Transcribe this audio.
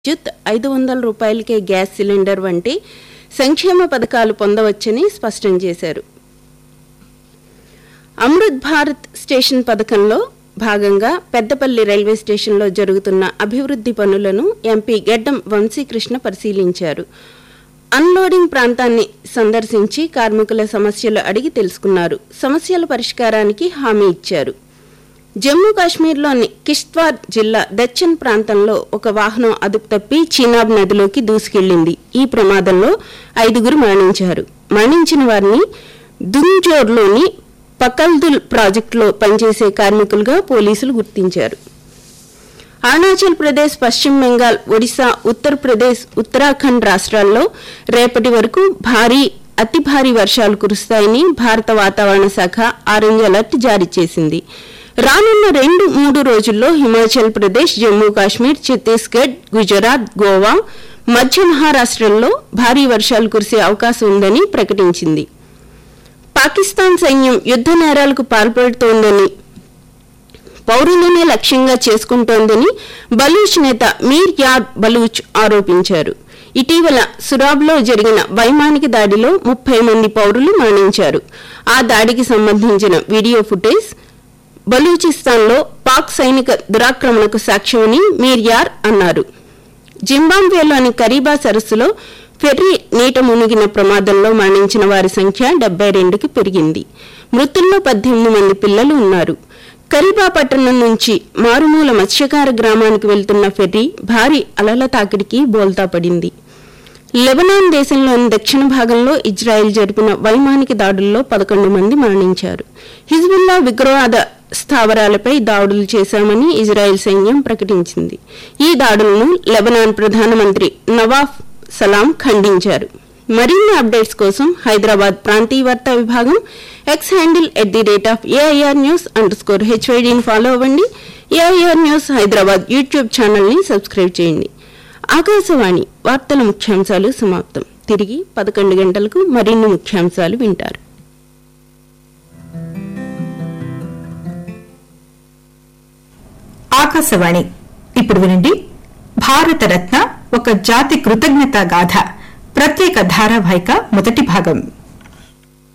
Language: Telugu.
విద్యుత్ ఐదు వందల రూపాయలకే గ్యాస్ సిలిండర్ వంటి సంక్షేమ పథకాలు పొందవచ్చని స్పష్టం చేశారు అమృత్ భారత్ స్టేషన్ పథకంలో భాగంగా పెద్దపల్లి రైల్వే స్టేషన్లో జరుగుతున్న అభివృద్ధి పనులను ఎంపీ గెడ్డం వంశీకృష్ణ పరిశీలించారు అన్లోడింగ్ ప్రాంతాన్ని సందర్శించి కార్మికుల సమస్యలు అడిగి తెలుసుకున్నారు సమస్యల పరిష్కారానికి హామీ ఇచ్చారు జమ్మూ కాశ్మీర్లోని కిష్త్వార్ జిల్లా దచ్చన్ ప్రాంతంలో ఒక వాహనం అదుపు తప్పి చీనాబ్ నదిలోకి దూసుకెళ్లింది ఈ ప్రమాదంలో ఐదుగురు మరణించారు మరణించిన వారిని దుంజోర్లోని పకల్దుల్ ప్రాజెక్టులో పనిచేసే కార్మికులుగా పోలీసులు గుర్తించారు అరుణాచల్ ప్రదేశ్ పశ్చిమ బెంగాల్ ఒడిశా ఉత్తరప్రదేశ్ ఉత్తరాఖండ్ రాష్ట్రాల్లో రేపటి వరకు భారీ అతి భారీ వర్షాలు కురుస్తాయని భారత వాతావరణ శాఖ ఆరెంజ్ అలర్ట్ జారీ చేసింది రానున్న రెండు మూడు రోజుల్లో హిమాచల్ ప్రదేశ్ జమ్మూ కాశ్మీర్ ఛత్తీస్గఢ్ గుజరాత్ గోవా మధ్య మహారాష్ట్రల్లో భారీ వర్షాలు కురిసే అవకాశం ఉందని ప్రకటించింది పాకిస్తాన్ సైన్యం యుద్ధ నేరాలకు పాల్పడుతోందని పౌరులనే లక్ష్యంగా చేసుకుంటోందని బలూచ్ నేత మీర్ యాద్ బలూచ్ ఆరోపించారు ఇటీవల సురాబ్లో జరిగిన వైమానిక దాడిలో ముప్పై మంది పౌరులు మరణించారు ఆ దాడికి సంబంధించిన వీడియో ఫుటేజ్ బలూచిస్తాన్లో పాక్ సైనిక దురాక్రమణకు సాక్ష్యమని మీర్యార్ అన్నారు జింబాబ్వేలోని కరీబా సరస్సులో ఫెర్రీ నీట మునిగిన ప్రమాదంలో మరణించిన వారి సంఖ్య డెబ్బై రెండుకి పెరిగింది మృతుల్లో పద్దెనిమిది మంది పిల్లలు ఉన్నారు కరీబా పట్టణం నుంచి మారుమూల మత్స్యకార గ్రామానికి వెళ్తున్న ఫెర్రీ భారీ అలల తాకిడికి బోల్తా పడింది లెబనాన్ దేశంలోని దక్షిణ భాగంలో ఇజ్రాయెల్ జరిపిన వైమానిక దాడుల్లో పదకొండు మంది మరణించారు హిజ్బుల్లా ఉగ్రవాద స్థావరాలపై దాడులు చేశామని ఇజ్రాయెల్ సైన్యం ప్రకటించింది ఈ దాడులను లెబనాన్ ప్రధానమంత్రి నవాఫ్ సలాం ఖండించారు మరిన్ని అప్డేట్స్ కోసం హైదరాబాద్ ప్రాంతీయ వార్తా విభాగం X handle at the rate of AIR news under score హెచ్వైడీని ఫాలో అవ్వండి ఏఐఆర్ న్యూస్ హైదరాబాద్ యూట్యూబ్ ఛానల్ని సబ్స్క్రైబ్ చేయండి ఆకాశవాణి వార్తల ముఖ్యాంశాలు సమాప్తం తిరిగి పదకొండు గంటలకు మరిన్ని ముఖ్యాంశాలు వింటారు ఆకాశవాణి ఇప్పుడు వినండి భారతరత్న ఒక జాతి కృతజ్ఞతా గాథ ప్రత్యేక ధారావాహిక మొదటి భాగం